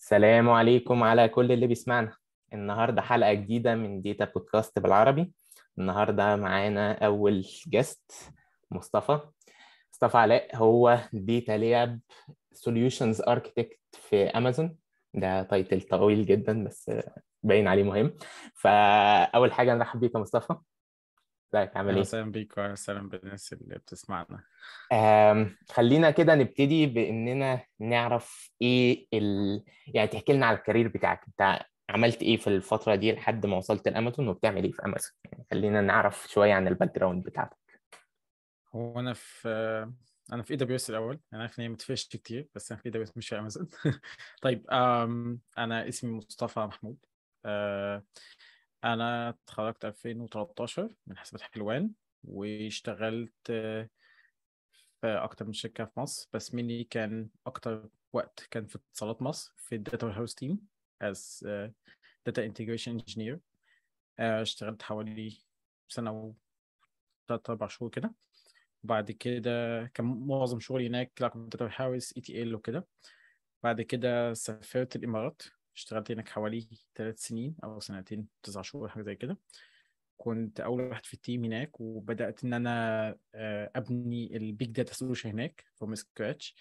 السلام عليكم على كل اللي بيسمعنا النهاردة حلقة جديدة من ديتا بودكاست بالعربي النهاردة معانا أول جست مصطفى مصطفى علاء هو ديتا لاب سوليوشنز اركتكت في امازون ده تايتل طويل جدا بس باين عليه مهم فأول حاجة نرحب بيك يا مصطفى ازيك عامل اهلا ايه؟ وسهلا بيك واهلا وسهلا بالناس اللي بتسمعنا آم، خلينا كده نبتدي بإننا نعرف إيه ال... يعني تحكي لنا على الكارير بتاعك أنت عملت إيه في الفترة دي لحد ما وصلت لأمازون وبتعمل إيه في أمازون يعني خلينا نعرف شوية عن الباك جراوند بتاعتك هو انا في انا في اي دبليو اس الاول انا عارف ان هي متفيش كتير بس انا في اي دبليو اس مش في امازون طيب أم... انا اسمي مصطفى محمود أه... انا اتخرجت 2013 من حسابات حلوان واشتغلت آه، في اكتر من شركه في مصر بس مني كان اكتر وقت كان في اتصالات مصر في الداتا هاوس تيم as داتا انتجريشن انجينير اشتغلت حوالي سنه و تلات أربع شهور كده وبعد كده كان معظم شغلي هناك لا كنت داتا هاوس اي تي ال وكده بعد كده سافرت الإمارات اشتغلت هناك حوالي ثلاث سنين أو سنتين تسع شهور حاجة زي كده كنت أول واحد في التيم هناك وبدأت إن أنا آه، أبني البيج داتا سولوشن هناك فروم سكراتش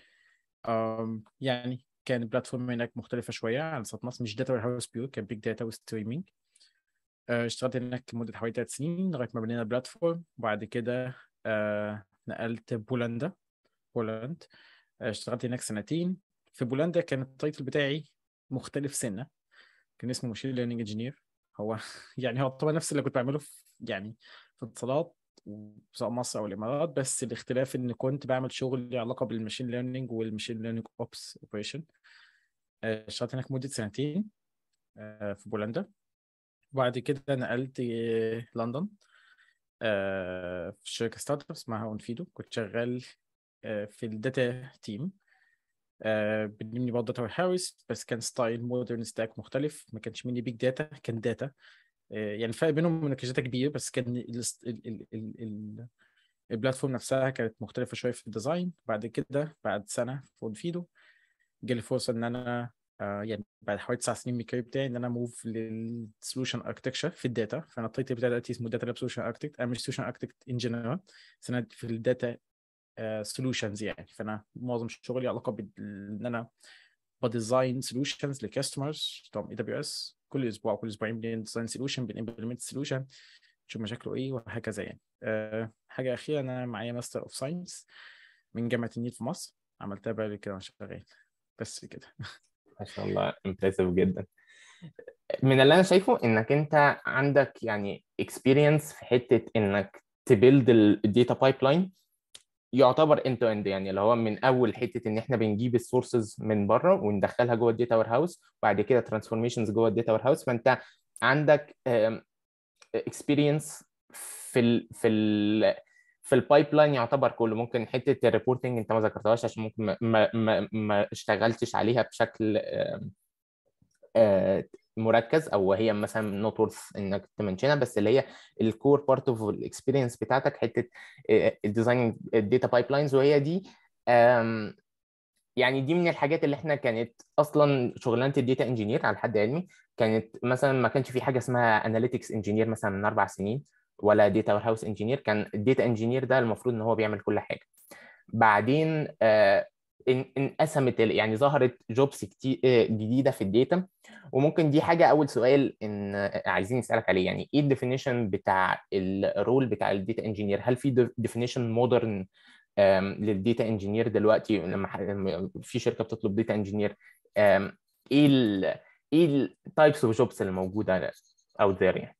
يعني كان البلاتفورم هناك مختلفة شوية عن سات مصر مش داتا هاوس بيور كان بيج داتا وستريمينج اشتغلت هناك لمدة حوالي ثلاث سنين لغاية ما بنينا البلاتفورم وبعد كده آه، نقلت بولندا بولند آه، اشتغلت هناك سنتين في بولندا كان التايتل بتاعي مختلف سنة كان اسمه ماشين ليرنينج انجينير هو يعني هو طبعا نفس اللي كنت بعمله في يعني في اتصالات سواء مصر او الامارات بس الاختلاف ان كنت بعمل شغل له علاقه بالماشين ليرنينج والماشين ليرنينج اوبس اوبريشن اشتغلت هناك مده سنتين آه، في بولندا وبعد كده نقلت آه، لندن آه، في شركه ستارت اب اسمها اونفيدو كنت شغال آه، في الداتا تيم بنبني برضه داتا هاوس بس كان ستايل مودرن ستاك مختلف ما كانش مني بيج داتا كان داتا يعني الفرق بينهم من داتا كبير بس كان ال ال ال ال ال البلاتفورم نفسها كانت مختلفة شوية في الديزاين بعد كده بعد سنة في اونفيدو جالي فرصة إن أنا آه، يعني بعد حوالي تسع سنين من الكارير بتاعي إن أنا موف للسولوشن اركتكشر في الداتا فأنا التايتل بتاعي دلوقتي اسمه داتا لاب سولوشن اركتكت أنا مش سولوشن اركتكت إن جنرال بس أنا في الداتا سولوشنز يعني فانا معظم شغلي علاقه بان انا بديزاين سولوشنز لكاستمرز بتوع اي دبليو اس كل اسبوع كل اسبوعين بنديزاين سولوشن بنimplement سولوشن نشوف مشاكله ايه وهكذا يعني أه حاجه اخيره انا معايا ماستر اوف ساينس من جامعه النيل في مصر عملتها بقى كده وانا شغال بس كده ما شاء الله امبرسيف جدا من اللي أنا شايفه إنك أنت عندك يعني experience في حتة إنك تبيلد الداتا بايب يعتبر اند تو اند يعني اللي هو من اول حته ان احنا بنجيب السورسز من بره وندخلها جوه الداتا وير هاوس وبعد كده ترانسفورميشنز جوه الداتا وير هاوس فانت عندك اكسبيرينس في ال في ال في البايب لاين يعتبر كله ممكن حته الريبورتنج انت ما ذكرتهاش عشان ممكن ما ما ما, ما اشتغلتش عليها بشكل آم، آه، مركز او هي مثلا نوت وورث انك تمنشنها بس اللي هي الكور بارت اوف الاكسبيرينس بتاعتك حته الديزاين الداتا بايب لاينز وهي دي آم، يعني دي من الحاجات اللي احنا كانت اصلا شغلانه الداتا انجينير على حد علمي كانت مثلا ما كانش في حاجه اسمها اناليتكس انجينير مثلا من اربع سنين ولا داتا وير هاوس انجينير كان الداتا انجينير ده المفروض ان هو بيعمل كل حاجه بعدين آه، ان- انقسمت ال- يعني ظهرت جوبس كتير آه، جديده في الداتا وممكن دي حاجه اول سؤال ان آه، عايزين نسالك عليه يعني ايه الديفينيشن بتاع الرول بتاع الداتا انجينير هل في ديفينيشن مودرن للداتا انجينير دلوقتي لما ح- لما في شركه بتطلب داتا انجينير ايه ال ايه التايبس اوف جوبس اللي موجوده اوت ذير يعني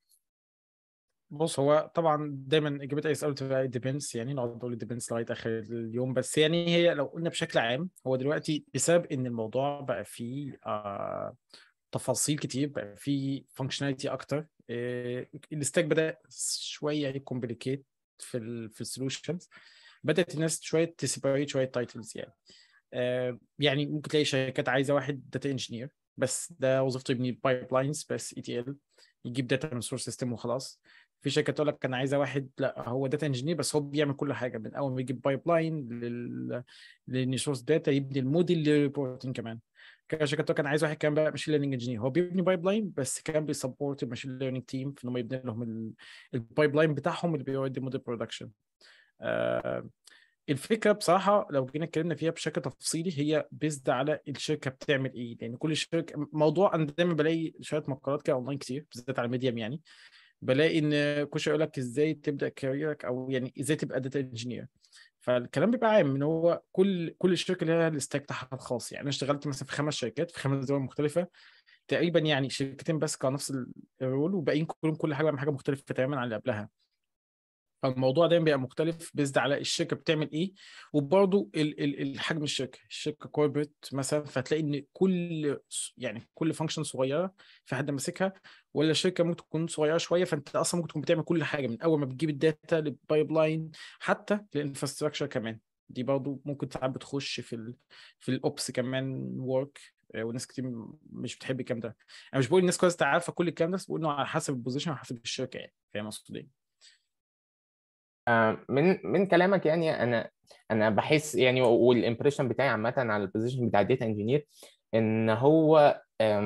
بص هو طبعا دايما اجابه اي سؤال بتبقى ديبينس يعني نقعد نقول ديبينس لغايه اخر اليوم بس يعني هي لو قلنا بشكل عام هو دلوقتي بسبب ان الموضوع بقى فيه آه تفاصيل كتير بقى فيه فانكشناليتي اكتر آه الستاك بدا شويه يكومبليكيت في ال في السولوشنز بدات الناس شويه تسيبريت شويه تايتلز يعني آه يعني ممكن تلاقي شركات عايزه واحد داتا انجينير بس ده وظيفته يبني بايب لاينز بس اي تي ال يجيب داتا من سورس سيستم وخلاص في شركه تقول لك انا عايزه واحد لا هو داتا انجينير بس هو بيعمل كل حاجه من اول ما يجيب بايب لاين لل للنيسورس داتا يبني الموديل للريبورتنج كمان كان شركه تقول لك انا عايز واحد كان بقى ماشين ليرنينج انجينير هو بيبني بايب لاين بس كان بيسبورت الماشين ليرنينج تيم في ان هم يبني لهم البايب لاين بتاعهم اللي بيودي موديل برودكشن آه الفكره بصراحه لو جينا اتكلمنا فيها بشكل تفصيلي هي بيزد على الشركه بتعمل ايه لان كل شركه موضوع انا دايما بلاقي شويه مقالات كده اونلاين كتير بالذات على ميديم يعني بلاقي ان كل شويه يقول لك ازاي تبدا كاريرك او يعني ازاي تبقى داتا انجينير فالكلام بيبقى عام ان هو كل كل شركه لها الستاك بتاعها الخاص يعني انا اشتغلت مثلا في خمس شركات في خمس دول مختلفه تقريبا يعني شركتين بس كانوا نفس الرول وباقيين كلهم كل حاجه حاجه مختلفه تماما عن اللي قبلها فالموضوع دايما بيبقى مختلف بيزد على الشركه بتعمل ايه وبرضه الحجم الشركه الشركه كوربريت مثلا فتلاقي ان كل يعني كل فانكشن صغيره في حد ماسكها ولا الشركه ممكن تكون صغيره شويه فانت اصلا ممكن تكون بتعمل كل حاجه من اول ما بتجيب الداتا للبايب لاين حتى للانفراستراكشر كمان دي برضه ممكن ساعات بتخش في ال في الاوبس كمان ورك وناس كتير مش بتحب الكلام ده انا مش بقول الناس كويس عارفه كل الكلام ده بس بقول انه على حسب البوزيشن وعلى حسب الشركه يعني فاهم اقصد ايه من من كلامك يعني انا انا بحس يعني والامبريشن بتاعي عامه على البوزيشن بتاع الداتا انجينير ان هو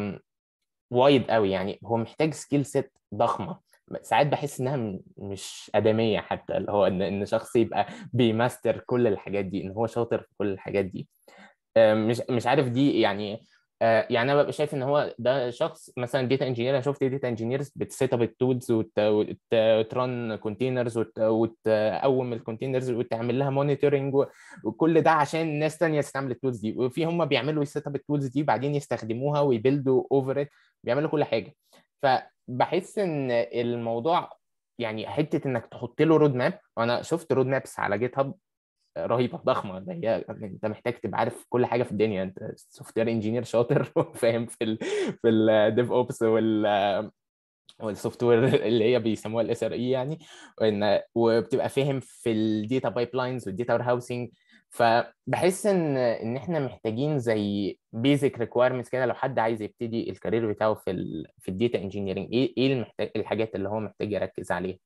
وايد قوي يعني هو محتاج سكيل سيت ضخمه ساعات بحس انها مش ادميه حتى اللي هو ان ان شخص يبقى بيماستر كل الحاجات دي ان هو شاطر في كل الحاجات دي مش مش عارف دي يعني يعني انا ببقى شايف ان هو ده شخص مثلا داتا انجينير انا شفت داتا انجينيرز بتسيت اب التولز وتران كونتينرز وتقوم الكونتينرز وتعمل لها مونيتورنج وكل ده عشان ناس ثانيه تستعمل التولز دي وفي هم بيعملوا يسيت اب التولز دي بعدين يستخدموها ويبيلدوا اوفر ات بيعملوا كل حاجه فبحس ان الموضوع يعني حته انك تحط له رود ماب وانا شفت رود مابس على جيت هاب رهيبه ضخمه ده هي انت محتاج تبقى عارف كل حاجه في الدنيا انت سوفت وير انجينير شاطر وفاهم في ال في الديف اوبس وال والسوفت وير اللي هي بيسموها الاس ار اي يعني وان وبتبقى فاهم في الداتا بايب لاينز والداتا وير هاوسنج فبحس ان ان احنا محتاجين زي بيزك ريكويرمنتس كده لو حد عايز يبتدي الكارير بتاعه في ال في الداتا انجينيرنج ايه ايه المحتاج الحاجات اللي هو محتاج يركز عليها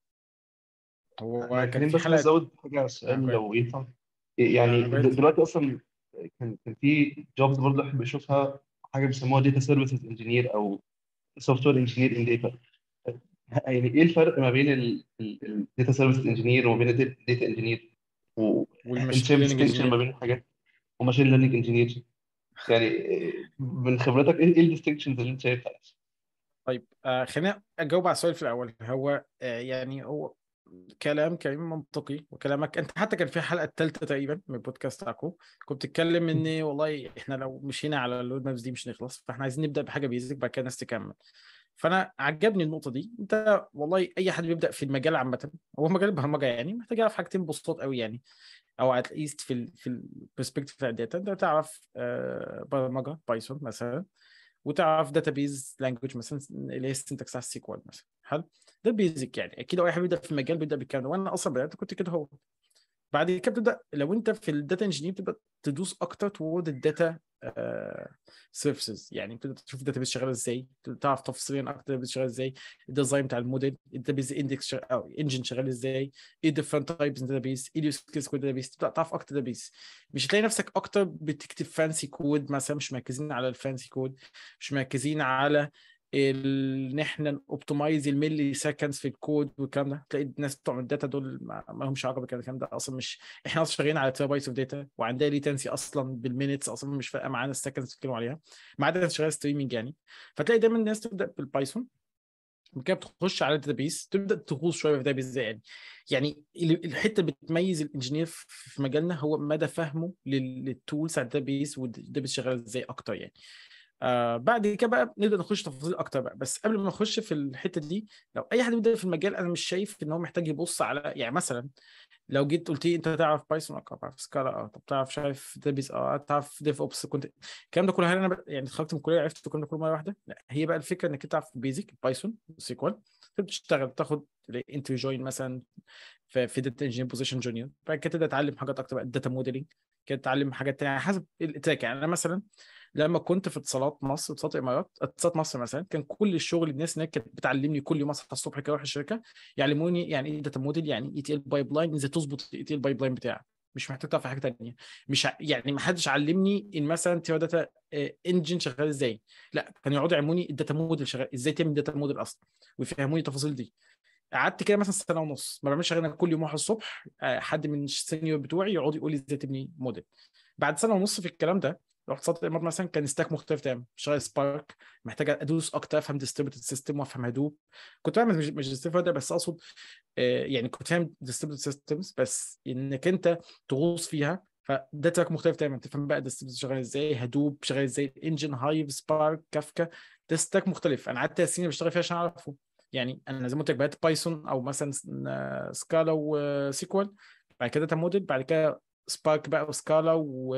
هو كان في حلقه ازود حاجه سؤال لو ينفع يعني دلوقتي اصلا كان كان في جوبز برضه احنا بنشوفها حاجه بيسموها داتا سيرفيسز انجينير او سوفت وير انجينير ان داتا يعني ايه الفرق ما بين الداتا سيرفيسز انجينير وما بين الداتا انجينير والماشين ليرنينج ما بين الحاجات وماشين ليرنينج انجينير يعني من خبرتك ايه الديستنكشنز اللي انت شايفها طيب آه خلينا اجاوب على السؤال في الاول هو آه يعني هو كلام كريم منطقي وكلامك انت حتى كان في الحلقه الثالثه تقريبا من البودكاست بتاعكم كنت بتتكلم ان والله احنا لو مشينا على اللود مابس دي مش نخلص فاحنا عايزين نبدا بحاجه بيزك بعد كده الناس تكمل فانا عجبني النقطه دي انت والله اي حد بيبدا في المجال عامه هو مجال البرمجه يعني محتاج يعرف حاجتين بسيطات قوي يعني او ات ليست في ال في البرسبكتيف بتاع الداتا انت تعرف برمجه بايثون مثلا وتعرف داتابيز لانجوج مثلا اللي هي السنتكس على السيكوال مثلا حلو ده البيزك يعني اكيد اي حد بيبدا في المجال بيبدا بالكلام ده وانا اصلا بدات كنت كده هو بعد كده بتبدا لو انت في الداتا انجينير بتبدا تدوس اكتر تورد الداتا سيرفيسز يعني بتبدا تشوف الداتابيز شغاله ازاي تعرف تفصيليا اكتر الداتابيز شغاله ازاي الديزاين بتاع الموديل الداتابيز اندكس او انجن شغال ازاي ايه ديفرنت تايبس داتابيز ايه اليوز كيس كود داتابيز تبدا تعرف اكتر داتابيز مش هتلاقي نفسك اكتر بتكتب فانسي كود مثلا مش مركزين على الفانسي كود مش مركزين على ان احنا اوبتمايز الملي سكندز في الكود والكلام ده تلاقي الناس بتوع الداتا دول ما لهمش علاقه بالكلام ده اصلا مش احنا اصلا شغالين على تيرابايتس اوف داتا وعندنا ليتنسي اصلا بالمينتس اصلا مش فارقه معانا السكندز بتتكلموا عليها ما عدا شغال ستريمنج يعني فتلاقي دايما الناس تبدا بالبايثون كده بتخش على الداتابيس تبدا تغوص شويه في الداتابيس ازاي يعني يعني الحته اللي بتميز الانجينير في مجالنا هو مدى فهمه للتولز على الداتابيس والداتابيس شغاله ازاي اكتر يعني آه بعد كده بقى نبدا نخش تفاصيل اكتر بقى بس قبل ما نخش في الحته دي لو اي حد بيبدا في المجال انا مش شايف ان هو محتاج يبص على يعني مثلا لو جيت قلت لي انت تعرف بايثون اه تعرف سكالا اه طب تعرف مش عارف داتابيز اه تعرف ديف اوبس كنت الكلام ده كله هل انا ب... يعني اتخرجت من الكليه عرفت الكلام ده كله مره واحده لا هي بقى الفكره انك تعرف بيزك بايثون سيكوال تبدا تشتغل تاخد انتري جوين مثلا في في داتا انجينير بوزيشن جونيور بعد كده تبدا تتعلم حاجات اكتر بقى الداتا موديلنج كده تتعلم حاجات تانية على حسب التراك يعني انا مثلا لما كنت في اتصالات مصر اتصالات الامارات اتصالات مصر مثلا كان كل الشغل الناس هناك كانت بتعلمني كل يوم اصحى الصبح كده اروح الشركه يعلموني يعني ايه داتا موديل يعني اي تي ال بايب لاين ازاي تظبط الاي تي ال بايب لاين بتاعك مش محتاج تعرف حاجه ثانيه مش ع... يعني ما حدش علمني ان مثلا تيرا داتا انجن شغال ازاي لا كانوا يقعدوا يعلموني الداتا موديل شغال ازاي تعمل داتا موديل اصلا ويفهموني التفاصيل دي قعدت كده مثلا سنه ونص ما بعملش غير انا كل يوم اروح الصبح حد من السينيور بتوعي يقعد يقول لي ازاي تبني موديل بعد سنه ونص في الكلام ده رحت صوت الامارات مثلا كان ستاك مختلف تماما شغال سبارك محتاج ادوس اكتر افهم ديستريبيوتد سيستم وافهم هدوب كنت بعمل مش مش ديستريبيوتد بس اقصد يعني كنت فاهم ديستريبيوتد سيستمز بس انك انت تغوص فيها فده تراك مختلف تماما تفهم بقى ديستريبيوتد شغال ازاي هدوب شغال ازاي انجن هايف سبارك كافكا ده ستاك مختلف انا قعدت ثلاث سنين بشتغل فيها عشان اعرفه يعني انا زي ما قلت لك بدات بايثون او مثلا سكالا وسيكوال بعد كده داتا موديل بعد كده سبارك بقى وسكالا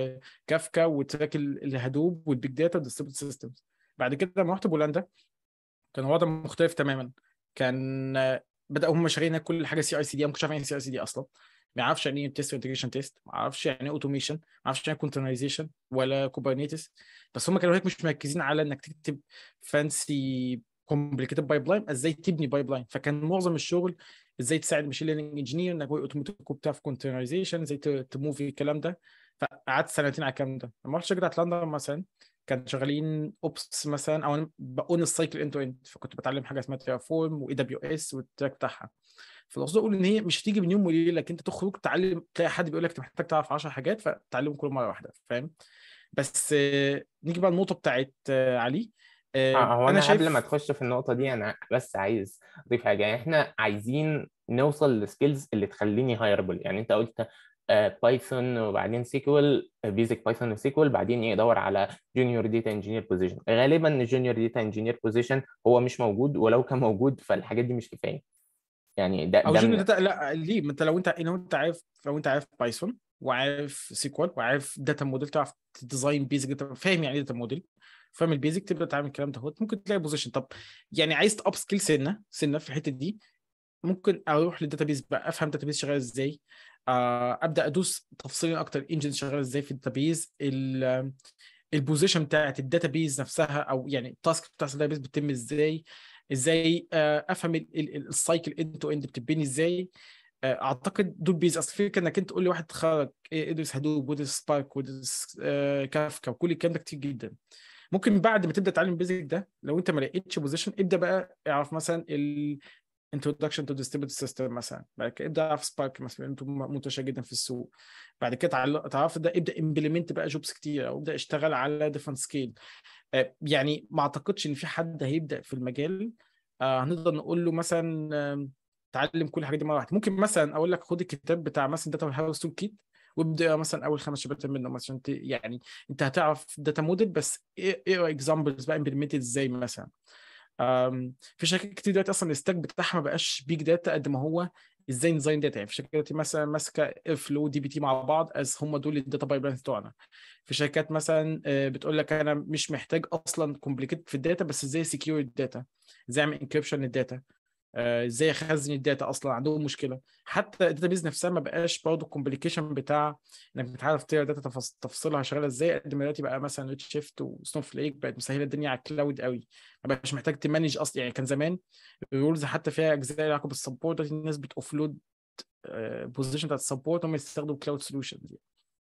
وكافكا وتراك الهدوب والبيج داتا والديستريبيوتد سيستمز بعد كده لما رحت بولندا كان الوضع مختلف تماما كان بداوا هم شغالين كل حاجه سي اي سي دي انا ما كنتش عارف يعني سي اي سي دي اصلا ما اعرفش يعني ايه تيست انتجريشن تيست ما اعرفش يعني ايه اوتوميشن ما اعرفش يعني كونتينرايزيشن ولا كوبرنيتس بس هم كانوا هيك مش مركزين على انك تكتب فانسي كومبليكيتد بايب لاين ازاي تبني بايب لاين فكان معظم الشغل ازاي تساعد ماشين ليرنينج انجينير انك اوتوماتيك وبتاع في كونتينرايزيشن ازاي تموفي الكلام ده فقعدت سنتين على الكلام ده لما رحت شركه لندن مثلا كان شغالين اوبس مثلا او انا بقون السايكل اند تو اند فكنت بتعلم حاجه اسمها تيرافورم واي دبليو اس والتراك بتاعها فالقصد اقول ان هي مش هتيجي من يوم وليله لك انت تخرج تعلم تلاقي حد بيقول لك انت محتاج تعرف 10 حاجات فتعلمهم كل مره واحده فاهم بس نيجي بقى النقطه بتاعت علي آه هو انا, أنا شايف... قبل ما تخش في النقطه دي انا بس عايز اضيف حاجه يعني احنا عايزين نوصل للسكيلز اللي تخليني هايربل يعني انت قلت بايثون uh, وبعدين سيكوال بيزك بايثون وسيكوال بعدين يدور على جونيور داتا انجينير بوزيشن غالبا الجونيور داتا انجينير بوزيشن هو مش موجود ولو كان موجود فالحاجات دي مش كفايه يعني ده او جونيور داتا لا ليه ما انت لو انت لو انت عارف لو انت عارف بايثون وعارف سيكوال وعارف داتا موديل تعرف تديزاين بيزك داتا فاهم يعني ايه داتا موديل فاهم البيزك تبدا تعمل الكلام ده ممكن تلاقي بوزيشن طب يعني عايز تاب سكيل سنه سنه في الحته دي ممكن اروح للداتابيز بقى افهم داتابيز شغال ازاي آه ابدا ادوس تفصيلا اكتر انجن شغال ازاي في الداتابيز البوزيشن بتاعت الداتابيز نفسها او يعني التاسك بتاعت الداتابيز بتتم ازاي ازاي آه افهم السايكل اند تو اند بتتبني ازاي اعتقد دول بيز اصل فكره انك انت تقول لي واحد تخرج ادرس هدوب وادرس سبارك وادرس آه كافكا وكل الكلام ده كتير جدا ممكن بعد ما تبدا تتعلم البيزك ده لو انت ما لقيتش بوزيشن ابدا بقى اعرف مثلا ال introduction to distributed system مثلا بعد كده ابدا اعرف سبارك مثلا انتم منتشر جدا في السوق بعد كده تعرف ده ابدا امبلمنت بقى جوبس كتير او ابدا اشتغل على ديفرنت سكيل يعني ما اعتقدش ان في حد هيبدا في المجال آه هنقدر نقول له مثلا آه تعلم كل الحاجات دي مره واحده ممكن مثلا اقول لك خد الكتاب بتاع مثلا داتا هاوس تول كيت وابدا مثلا اول خمس شباتر منه مثلا انت يعني انت هتعرف داتا موديل بس اقرا اكزامبلز بقى امبلمنتد ازاي مثلا في شركات كتير دلوقتي اصلا الستاك بتاعها ما بقاش بيج داتا قد ما هو ازاي نزين داتا يعني في شركات مثلا ماسكه فلو دي بي تي مع بعض از هم دول الداتا بايب لاينز بتوعنا في شركات مثلا بتقول لك انا مش محتاج اصلا كومبليكيت في الداتا بس ازاي سكيور الداتا ازاي اعمل انكربشن للداتا ازاي اخزن الداتا اصلا عندهم مشكله حتى الداتا بيز نفسها ما بقاش برضه الكومبليكيشن بتاع انك بتعرف تقرا داتا تفاصيلها شغاله ازاي قد ما دلوقتي بقى مثلا ريد شيفت وسنو فليك بقت مسهله الدنيا على الكلاود قوي ما بقاش محتاج تمانج اصلا يعني كان زمان الرولز حتى فيها اجزاء لها علاقه بالسبورت دلوقتي الناس بتوفلود بوزيشن بتاعت السبورت هم يستخدموا كلاود سوليوشنز دي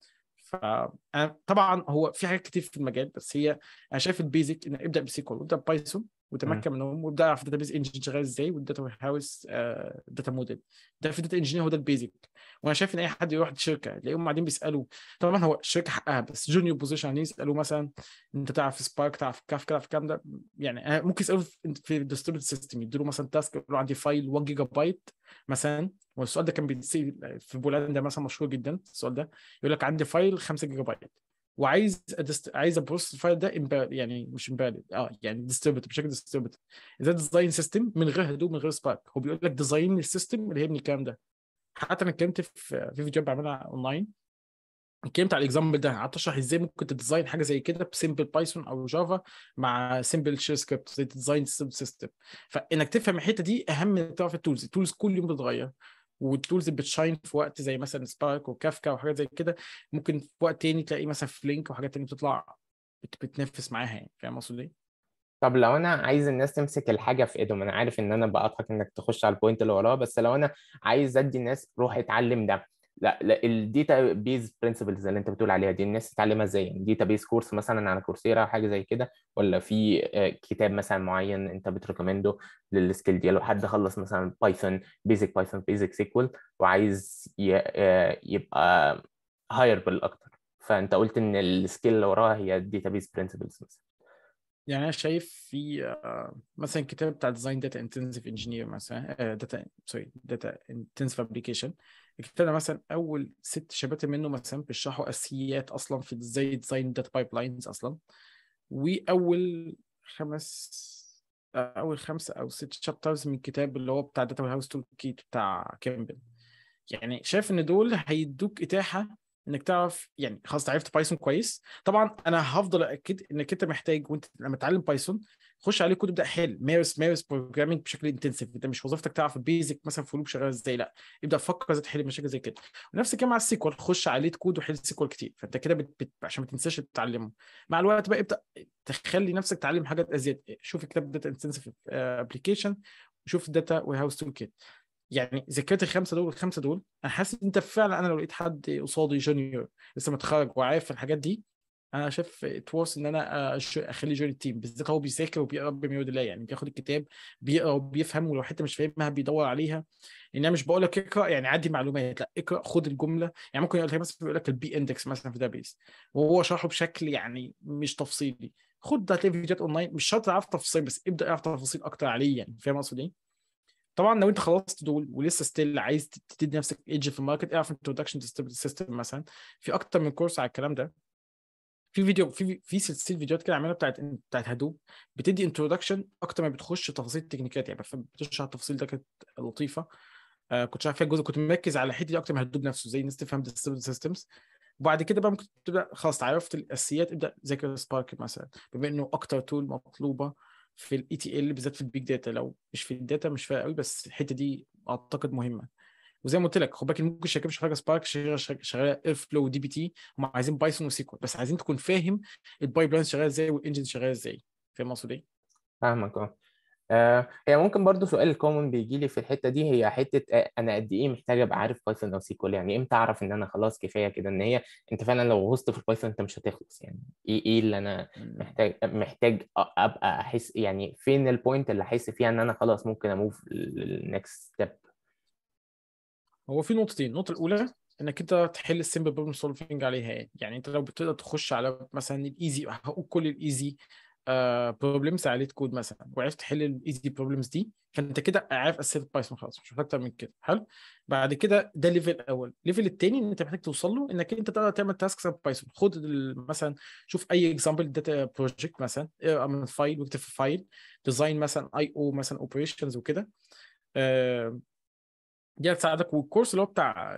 طبعا هو في حاجات كتير في المجال بس هي انا شايف البيزك ان ابدا بسيكوال وابدا بايثون وتمكن منهم وابدا اعرف الداتا بيز انجن شغال ازاي والداتا وير هاوس داتا موديل ده في داتا انجينير هو ده البيزك وانا شايف ان اي حد يروح شركه تلاقيهم قاعدين بيسالوا طبعا هو الشركه حقها بس جونيور بوزيشن يسالوا مثلا انت تعرف سبارك تعرف كاف تعرف الكلام ده يعني ممكن يسالوا في الديستريبيوتد سيستم يدوا مثلا تاسك يقولوا عندي فايل 1 جيجا بايت مثلا والسؤال ده كان بيتسال في بولندا مثلا مشهور جدا السؤال ده يقول لك عندي فايل 5 جيجا بايت وعايز أدست... عايز ابروس الفايل ده إمبال... يعني مش امبالد اه يعني ديستريبيوتد بشكل ديستريبيوتد ده ديزاين سيستم من غير هدوب من غير سبارك هو بيقول لك ديزاين السيستم اللي هيبني الكلام ده حتى انا اتكلمت في في فيديو بعملها اونلاين اتكلمت على الاكزامبل ده قعدت اشرح ازاي ممكن تديزاين حاجه زي كده بسمبل بايثون او جافا مع سمبل شيل سكريبت زي ديزاين سيستم فانك تفهم الحته دي اهم من تعرف التولز التولز كل يوم بتتغير والتولز اللي بتشاين في وقت زي مثلا سبارك وكافكا وحاجات زي كده ممكن في وقت تاني تلاقي مثلا فلينك وحاجات تانية بتطلع بتنافس معاها يعني فاهم اقصد ايه؟ طب لو انا عايز الناس تمسك الحاجه في ايدهم انا عارف ان انا بقطعك انك تخش على البوينت اللي وراها بس لو انا عايز ادي الناس روح اتعلم ده لا, لا الداتا بيز برنسبلز اللي انت بتقول عليها دي الناس تتعلمها ازاي داتا بيز كورس مثلا على كورسيرا او حاجه زي كده ولا في كتاب مثلا معين انت بتريكومنده للسكيل دي لو حد خلص مثلا بايثون بيزك بايثون بيزك سيكوال وعايز يبقى هايربل اكتر فانت قلت ان السكيل اللي وراها هي الداتا بيز برنسبلز مثلا يعني انا شايف في مثلا كتاب بتاع ديزاين داتا انتنسيف انجينير مثلا داتا سوري داتا انتنسيف ابلكيشن الكتاب ده مثلا اول ست شباتر منه مثلا بيشرحوا اساسيات اصلا في ازاي ديزاين داتا بايب لاينز اصلا واول خمس اول خمسه او ست شابترز من الكتاب اللي هو بتاع داتا هاوس تول كيت بتاع كامبل يعني شايف ان دول هيدوك اتاحه انك تعرف يعني خلاص عرفت بايثون كويس طبعا انا هفضل اكد انك انت محتاج وانت لما تتعلم بايثون خش عليه كود ابدا حل مارس مارس بروجرامينج بشكل انتنسيف انت مش وظيفتك تعرف البيزك مثلا في لوب شغال ازاي لا ابدا فكر ازاي تحل مشاكل زي كده ونفس الكلام مع السيكوال خش عليه كود وحل سيكوال كتير فانت كده بت... بت... عشان ما تنساش تتعلمه مع الوقت بقى ابدا تخلي نفسك تتعلم حاجات ازيد شوف كتاب داتا انتنسيف ابلكيشن وشوف داتا وير هاوس تول كيت يعني ذكرت الخمسه دول الخمسه دول انا حاسس ان انت فعلا انا لو لقيت حد قصادي جونيور لسه متخرج وعارف الحاجات دي انا شايف اتورس ان انا اخليه جوين التيم بالذات هو بيذاكر وبيقرا بما يرضي الله يعني بياخد الكتاب بيقرا وبيفهم ولو حته مش فاهمها بيدور عليها ان انا مش بقول لك اقرا يعني عدي معلومات لا اقرا خد الجمله يعني ممكن يقول لك مثلا يقول لك البي اندكس مثلا في داتابيس وهو شرحه بشكل يعني مش تفصيلي خد هتلاقي فيديوهات اونلاين مش شرط تعرف تفاصيل بس ابدا اعرف تفاصيل اكتر عليه يعني فاهم اقصد ايه؟ طبعا لو انت خلصت دول ولسه ستيل عايز تدي نفسك ايدج في الماركت اعرف انتروداكشن تو سيستم مثلا في اكتر من كورس على الكلام ده في فيديو في في سلسله فيديوهات كده عاملها بتاعت بتاعت هدوب بتدي انتروداكشن اكتر ما بتخش تفاصيل التكنيكات يعني بتشرح التفاصيل ده كانت لطيفه آه كنت شايف فيها جزء كنت مركز على الحته دي اكتر من هدوب نفسه زي الناس تفهم سيستمز وبعد كده بقى ممكن تبدا خلاص عرفت الاساسيات ابدا ذاكر سبارك مثلا بما انه اكتر تول مطلوبه في الاي تي ال بالذات في البيج داتا لو مش في الداتا مش فارق قوي بس الحته دي اعتقد مهمه وزي ما قلت لك خد بالك ممكن شركات مش شغاله سبارك شغاله اير فلو ودي بي تي هم عايزين بايثون وسيكوال بس عايزين تكون فاهم البايب لاين شغاله ازاي والانجن شغاله ازاي فاهم اقصد ايه؟ فاهمك اه آه، هي ممكن برضو سؤال كومن بيجي لي في الحته دي هي حته آه، انا قد ايه محتاج ابقى عارف بايثون او سيكوال يعني امتى اعرف ان انا خلاص كفايه كده ان هي انت فعلا لو غصت في البايثون انت مش هتخلص يعني ايه ايه اللي انا محتاج محتاج ابقى احس يعني فين البوينت اللي احس فيها ان انا خلاص ممكن اموف للنكست ستيب هو في نقطتين النقطه الاولى انك انت تحل السمبل بروبلم سولفنج عليها يعني يعني انت لو بتقدر تخش على مثلا الايزي هقول كل الايزي بروبلمز عليه كود مثلا وعرفت تحل الايزي بروبلمز دي فانت كده عارف اساسيات بايثون خلاص مش محتاج اكتر من كده حلو بعد كده ده ليفل الاول الليفل الثاني ان انت محتاج توصل له انك انت تقدر تعمل تاسكس بايثون خد مثلا شوف اي اكزامبل داتا بروجكت مثلا من فايل واكتب في فايل ديزاين مثلا اي او مثلا اوبريشنز وكده دي هتساعدك والكورس اللي هو بتاع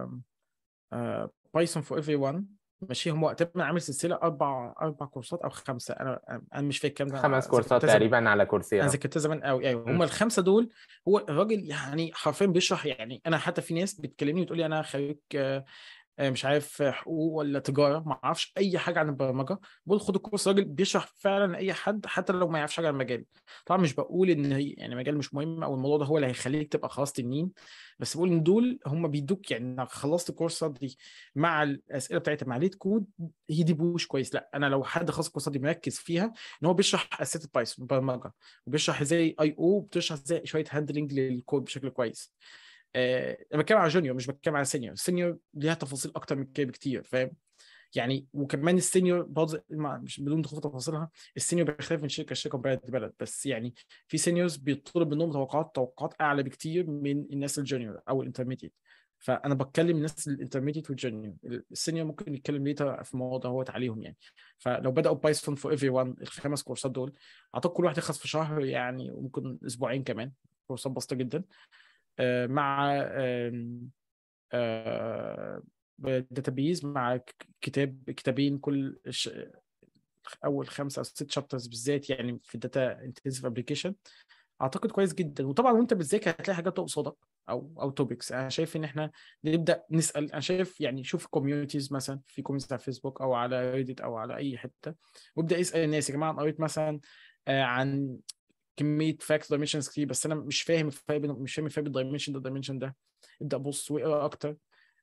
بايثون فور ايفري ون ماشي هم تقريبا عامل سلسله اربع اربع كورسات او خمسه انا انا مش فاكر كام خمس كورسات تقريبا على كورسيرا انا ذاكرتها زمان قوي ايوه هم الخمسه دول هو الراجل يعني حرفيا بيشرح يعني انا حتى في ناس بتكلمني وتقول لي انا خريج مش عارف حقوق ولا تجاره ما اعرفش اي حاجه عن البرمجه بقول خد الكورس راجل بيشرح فعلا اي حد حتى لو ما يعرفش حاجه عن المجال طبعا مش بقول ان هي يعني مجال مش مهم او الموضوع ده هو اللي هيخليك تبقى خلاص تنين بس بقول ان دول هم بيدوك يعني انك خلصت الكورسات دي مع الاسئله بتاعتها مع ليد كود هي دي بوش كويس لا انا لو حد خلص الكورسات دي مركز فيها ان هو بيشرح اساسيات البايثون البرمجه وبيشرح ازاي اي او بتشرح ازاي شويه هاندلنج للكود بشكل كويس انا آه بتكلم على جونيور مش بتكلم على سينيور السينيور ليها تفاصيل اكتر من كده بكتير فاهم يعني وكمان السينيور برضه مش بدون دخول في تفاصيلها السينيور بيختلف من شركه لشركه وبلد لبلد بس يعني في سينيورز بيطلب منهم توقعات توقعات اعلى بكتير من الناس الجونيور او الانترميديت فانا بتكلم الناس الانترميديت والجونيور السينيور ممكن يتكلم ليتر في الموضوع دوت عليهم يعني فلو بداوا بايثون فور ايفري ون الخمس كورسات دول اعتقد كل واحد يخلص في شهر يعني وممكن اسبوعين كمان كورسات بسيطه جدا مع داتابيز مع كتاب كتابين كل ش... اول خمسه او ست شابترز بالذات يعني في الداتا انتنسيف ابلكيشن اعتقد كويس جدا وطبعا وانت بتذاكر هتلاقي حاجات قصادك او او توبكس انا شايف ان احنا نبدا نسال انا شايف يعني شوف كوميونيتيز مثلا في كوميونيتيز على فيسبوك او على ريديت او على اي حته وابدا اسال الناس يا جماعه انا قريت مثلا آه، عن كميه فاكت دايمنشنز كتير بس انا مش فاهم الفرق بين مش فاهم الفرق بين الدايمنشن ده والدايمنشن ده ابدا بص واقرا اكتر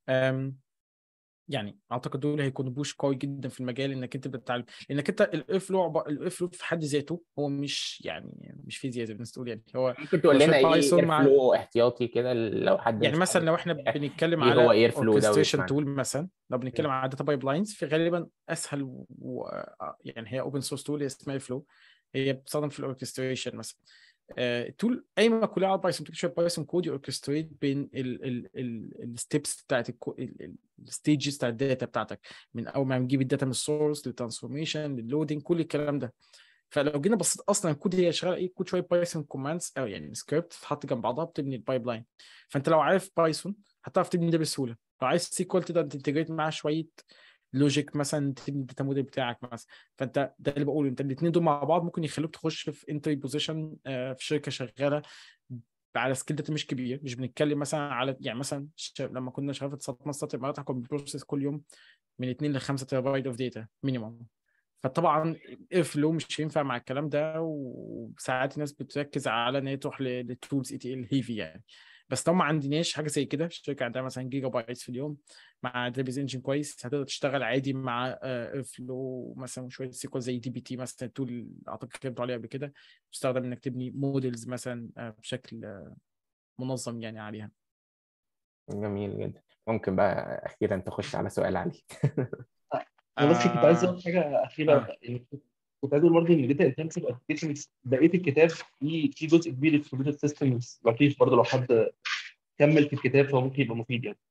يعني اعتقد دول هيكونوا بوش قوي جدا في المجال انك انت بتتعلم لانك انت الاف فلو الاف فلو في حد ذاته هو مش يعني مش فيزياء زي ما الناس تقول يعني هو ممكن تقول لنا ايه اير فلو احتياطي كده لو حد يعني مثلا لو احنا بنتكلم إيه على هو اير فلو ده تول مثلا لو بنتكلم على داتا بايب لاينز في غالبا اسهل و... يعني هي اوبن سورس تول اسمها فلو هي بتستخدم في الاوركستريشن مثلا تول اي ما كلها على بايثون تكتب شويه بايثون كود يوركستريت بين الستبس بتاعت الستيجز بتاعت الداتا بتاعتك من اول ما نجيب الداتا من السورس للترانسفورميشن للودنج كل الكلام ده فلو جينا بصيت اصلا الكود هي شغاله ايه كود شويه بايثون كوماندز او يعني سكريبت تتحط جنب بعضها بتبني البايب لاين فانت لو عارف بايثون هتعرف تبني ده بسهوله لو عايز سيكوال تقدر تنتجريت معاه شويه لوجيك مثلا تبني الداتا موديل بتاعك مثلا فانت ده اللي بقوله انت الاثنين دول مع بعض ممكن يخلوك تخش في انتري بوزيشن في شركه شغاله على سكيل داتا مش كبير مش بنتكلم مثلا على يعني مثلا لما كنا شغالين في اتصالات مصر الامارات كنا بنبروسس كل يوم من 2 ل 5 تيرا بايت اوف داتا مينيمم فطبعا فلو مش هينفع مع الكلام ده وساعات الناس بتركز على ان هي تروح للتولز اي تي ال هيفي يعني بس لو ما عندناش حاجه زي كده الشركه عندها مثلا جيجا بايتس في اليوم مع داتابيز انجن كويس هتقدر تشتغل عادي مع فلو مثلا شويه سيكوال زي دي بي تي مثلا تول اعتقد اتكلمت عليها قبل كده تستخدم انك تبني موديلز مثلا بشكل منظم يعني عليها جميل جدا ممكن بقى اخيرا تخش على سؤال علي انا بس كنت عايز اقول حاجه اخيره يعني كنت عايز اقول برضه ان داتا انتنسيف ابلكيشنز بقيه الكتاب في في جزء كبير في الكمبيوتر سيستمز لطيف برضه لو حد كمل في الكتاب فهو ممكن يبقى مفيد يعني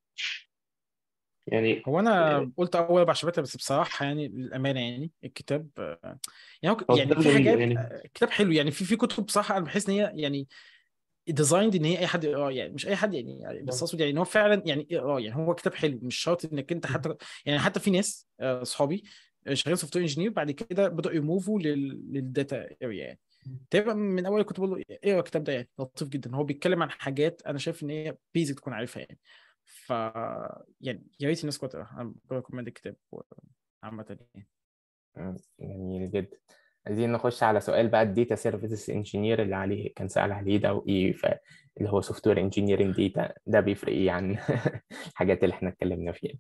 يعني هو انا قلت اول اربع شباتر بس بصراحه يعني للامانه يعني الكتاب يعني هو يعني في حاجات يعني. كتاب حلو يعني في في كتب بصراحه انا بحس ان هي يعني ديزايند ان هي اي حد يقراه يعني مش اي حد يعني بس اقصد يعني ان هو فعلا يعني اقراه يعني هو كتاب حلو مش شرط انك انت حتى يعني حتى في ناس اصحابي شغالين سوفت وير انجينير بعد كده بداوا يموفوا للداتا اريا يعني تقريبا من اول كنت بقول له ايه الكتاب ده يعني لطيف جدا هو بيتكلم عن حاجات انا شايف ان هي بيزك تكون عارفها يعني ف يعني يا ريت الناس كنت انا بريكومند الكتاب عامة يعني جميل جدا عايزين نخش على سؤال بقى الداتا سيرفيسز انجينير اللي عليه كان سأل عليه ده وايه اللي هو سوفت وير انجينيرنج داتا ده بيفرق ايه عن الحاجات اللي احنا اتكلمنا فيها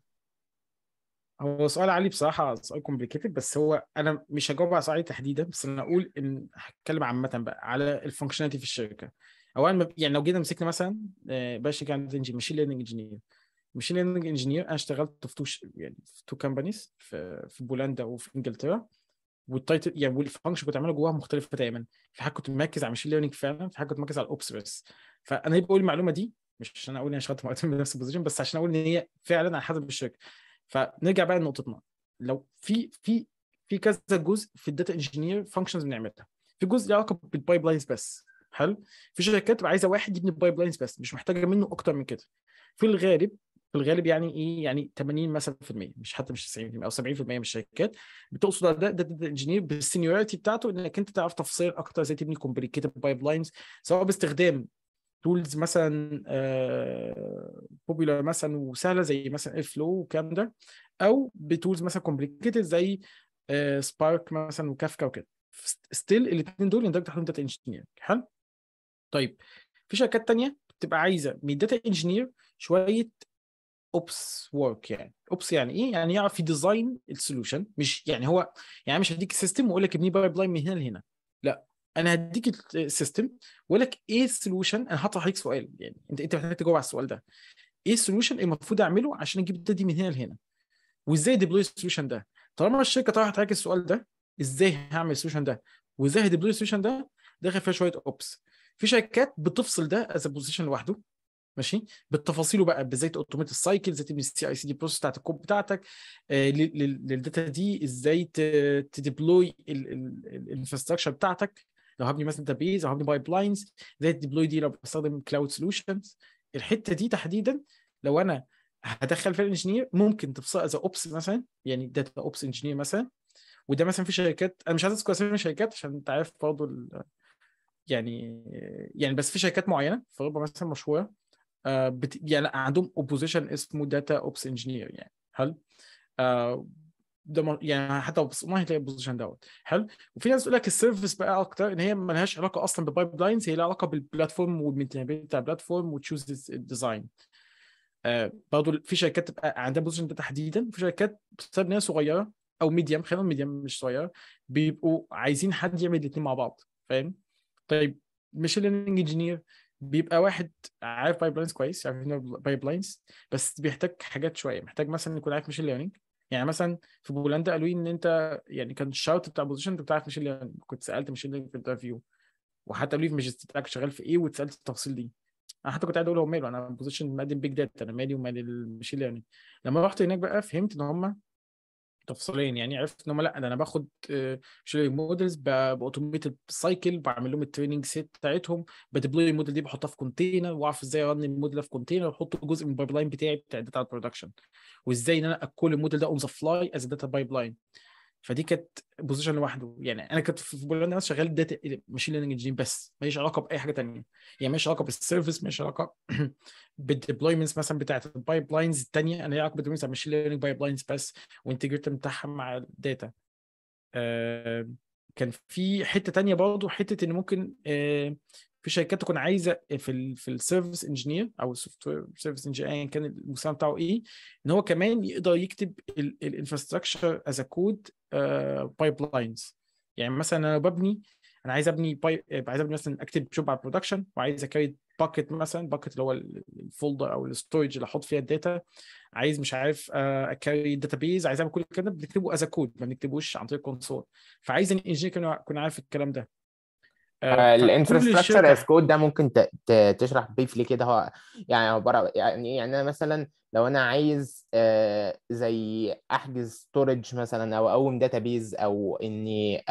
هو سؤال علي بصراحه سؤال كومبليكيتد بس هو انا مش هجاوب على سؤالي تحديدا بس انا اقول ان هتكلم عامه بقى على الفانكشناليتي في الشركه اولا يعني لو جينا مسكنا مثلا باش كان ماشين ليرنينج انجينير ماشين ليرنينج انجينير انا اشتغلت في تو يعني في تو كامبانيز في, في بولندا وفي انجلترا والتايتل يعني والفانكشن كنت بعملها جواها مختلفه تماما في حاجه كنت مركز على ماشين ليرنينج فعلا في حاجه كنت مركز على الاوبس بس فانا ليه بقول المعلومه دي مش عشان اقول انا اشتغلت مرتين بنفس البوزيشن بس عشان اقول ان هي فعلا على حسب الشركه فنرجع بقى لنقطتنا لو في في في كذا جزء في الداتا انجينير فانكشنز بنعملها في جزء له علاقه بالبايب لاينز بس حلو في شركات تبقى عايزه واحد يبني بايب لاينز بس مش محتاجه منه اكتر من كده في الغالب في الغالب يعني ايه يعني 80 مثلا في المية مش حتى مش 90% او 70% من الشركات بتقصد ده داتا انجينير بالسينيورتي بتاعته انك انت تعرف تفاصيل اكتر ازاي تبني كومبليكيتد بايب لاينز سواء باستخدام تولز مثلا بوبيلر مثلا وسهله زي مثلا الفلو والكلام ده او بتولز مثلا كومبليكيتد زي سبارك مثلا وكافكا وكده ستيل الاثنين دول يندرجوا تحتهم داتا انجينير حلو طيب في شركات تانية بتبقى عايزه من الداتا انجينير شويه اوبس ورك يعني اوبس يعني ايه يعني يعرف يديزاين السولوشن مش يعني هو يعني مش هديك السيستم واقول لك ابني بايب لاين من هنا لهنا لا انا هديك السيستم واقول لك ايه السولوشن انا هطرح عليك سؤال يعني انت انت محتاج تجاوب على السؤال ده ايه السولوشن المفروض اعمله عشان اجيب الداتا دي من هنا لهنا وازاي ديبلوي السولوشن ده طالما الشركه طرحت عليك السؤال ده ازاي هعمل السولوشن ده وازاي هديبلوي السولوشن ده داخل فيها شويه اوبس في شركات بتفصل ده از بوزيشن لوحده ماشي بالتفاصيل بقى ازاي اوتوميت السايكل ازاي تبني السي اي سي دي بروسيس بتاعت الكود بتاعتك آه للداتا دي ازاي تديبلوي الانفراستراكشر بتاعتك لو هبني مثلا داتابيز او هبني بايب لاينز ازاي تديبلوي دي لو بستخدم كلاود سولوشنز الحته دي تحديدا لو انا هدخل فيها الانجينير ممكن تفصل از اوبس مثلا يعني داتا اوبس انجينير مثلا وده مثلا في شركات انا مش عايز اذكر اسامي الشركات عشان انت عارف برضه يعني يعني بس في شركات معينه في اوروبا مثلا مشهوره آه بت... يعني عندهم اوبوزيشن اسمه داتا اوبس انجينير يعني هل آه ده م... يعني حتى ما هتلاقي البوزيشن دوت حلو وفي ناس تقول لك السيرفيس بقى اكتر ان هي ما لهاش علاقه اصلا بالبايب لاينز هي لها علاقه بالبلاتفورم والمينتينابيلتي بتاع البلاتفورم وتشوز الديزاين آه برضه في شركات تبقى عندها بوزيشن ده تحديدا وفي شركات بسبب ان هي صغيره او ميديم خلينا ميديم مش صغيره بيبقوا عايزين حد يعمل الاثنين مع بعض فاهم طيب ماشين ليرنينج انجينير بيبقى واحد عارف بايب لاينز كويس عارف بايب لاينز بس بيحتاج حاجات شويه محتاج مثلا يكون عارف ماشين ليرنينج يعني مثلا في بولندا قالوا لي ان انت يعني كان الشرط بتاع البوزيشن انت بتعرف ماشين ليرنينج كنت سالت ماشين ليرنينج في الانترفيو وحتى قالوا لي في ماجستيرك شغال في ايه واتسالت التفاصيل دي انا حتى كنت قاعد اقول هو ماله انا بوزيشن مقدم بيج داتا انا مالي ومال الماشين ليرنينج لما رحت هناك بقى فهمت ان هم تفصيليا يعني عرفت ان هم لا ده انا باخد ماشين مودلز باوتوميتد سايكل بعمل لهم التريننج سيت بتاعتهم بديبلوي الموديل دي بحطها في كونتينر واعرف ازاي ارن الموديل في كونتينر واحط جزء من البايب لاين بتاعي بتاع الداتا برودكشن وازاي ان انا اكل الموديل ده اون ذا فلاي از داتا بايب لاين فدي كانت بوزيشن لوحده يعني انا كنت في بولندا انا شغال داتا ماشين ليرنينج انجينير بس ماليش علاقه باي حاجه ثانيه يعني ماليش علاقه بالسيرفيس ماليش علاقه بالديبلويمنتس مثلا بتاعت البايب لاينز الثانيه انا ليا علاقه بالديبلويمنتس ماشين ليرنينج بايب لاينز بس وانتجريت بتاعها مع الداتا آه كان في حته ثانيه برضه حته ان ممكن آه في شركات تكون عايزه في ال في السيرفيس انجينير او السوفت وير سيرفيس انجينير ايا كان المسمى بتاعه ايه ان هو كمان يقدر يكتب الانفراستراكشر از كود بايب لاينز يعني مثلا انا ببني انا عايز ابني بايب عايز ابني مثلا اكتب جوب على برودكشن وعايز اكريت باكت مثلا باكت اللي هو الفولدر او الستورج اللي احط فيها الداتا عايز مش عارف اكاري داتابيز عايز اعمل كل الكلام ده بنكتبه از كود ما بنكتبوش عن طريق كونسول فعايز الانجينير يكون عارف الكلام ده الانفراستراكشر از كود ده ممكن تشرح بريفلي كده هو يعني عباره يعني يعني انا مثلا لو انا عايز زي احجز ستورج مثلا او اقوم داتابيز او اني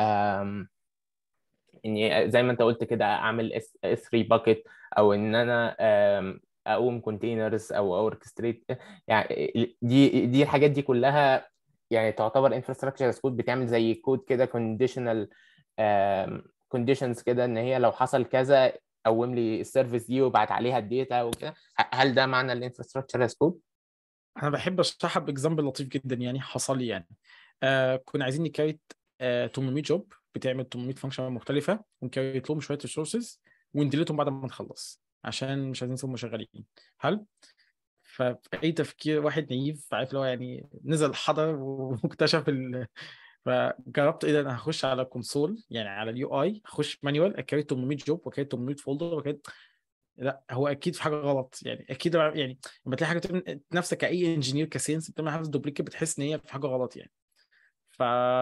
اني زي ما انت قلت كده اعمل اس 3 باكيت او ان انا اقوم كونتينرز او اوركستريت يعني دي دي الحاجات دي كلها يعني تعتبر انفراستراكشر از كود بتعمل زي كود كده كونديشنال كونديشنز كده ان هي لو حصل كذا قوم لي السيرفيس دي وابعت عليها الداتا وكده هل ده معنى الانفراستراكشر از كود؟ انا بحب اشرحها باكزامبل لطيف جدا يعني حصل لي يعني آه كنا عايزين نكريت آه 800 جوب بتعمل 800 فانكشن مختلفه ونكريت لهم شويه ريسورسز ونديلتهم بعد ما نخلص عشان مش عايزين نسيبهم شغالين هل فاي تفكير واحد نايف عارف اللي هو يعني نزل حضر واكتشف ال... فجربت ايه ده انا هخش على كونسول يعني على اليو اي اخش مانيوال اكريت 800 جوب واكريت 800 فولدر واكريت لا هو اكيد في حاجه غلط يعني اكيد يعني لما تلاقي حاجه بتعمل نفسك كاي انجينير كسينس بتعمل حاجه دوبليكيت بتحس ان هي في حاجه غلط يعني ف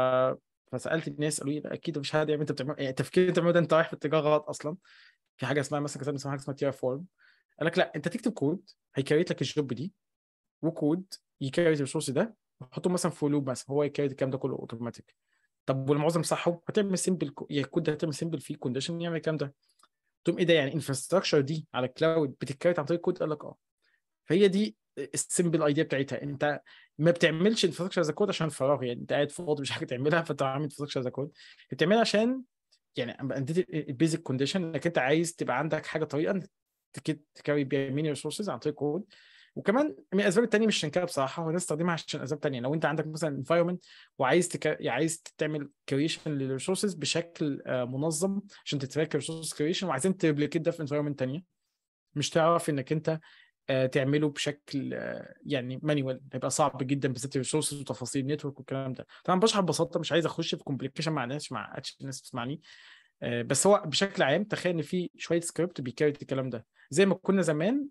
فسالت الناس قالوا لي لا اكيد مش هذا يعني انت بتعمل يعني التفكير انت ده انت رايح في اتجاه غلط اصلا في حاجه اسمها مثلا كتبنا اسمها حاجه اسمها تيار فورم قال لك لا انت تكتب كود هيكريت لك الجوب دي وكود يكريت الريسورس ده وحطه مثلا في لوب مثلا هو يكريت الكلام ده كله اوتوماتيك طب والمعظم صحه هتعمل سيمبل يا الكود ده هتعمل سيمبل فيه كونديشن يعمل الكلام ده تقوم ايه ده يعني انفراستراكشر دي على الكلاود بتتكريت عن طريق الكود قال لك اه فهي دي السيمبل ايديا بتاعتها انت ما بتعملش انفراستراكشر از كود عشان فراغ يعني انت قاعد فاضي مش حاجه تعملها فانت عامل انفراستراكشر از كود بتعملها عشان يعني اديت البيزك كونديشن انك انت عايز تبقى عندك حاجه طريقه تكاري بيها ميني ريسورسز عن طريق كود وكمان من الاسباب الثانيه مش عشان كده بصراحه هو نستخدمها عشان اسباب ثانيه لو انت عندك مثلا انفايرمنت وعايز تك... عايز تعمل كريشن للريسورسز بشكل منظم عشان تتراك الريسورس كريشن وعايزين تريبليكيت ده في انفايرمنت ثانيه مش تعرف انك انت تعمله بشكل يعني مانيوال هيبقى صعب جدا بالذات الريسورسز وتفاصيل النتورك والكلام ده طبعا بشرح ببساطه مش عايز اخش في كومبليكيشن مع ناس مع الناس بتسمعني بس هو بشكل عام تخيل ان في شويه سكريبت بيكاري الكلام ده زي ما كنا زمان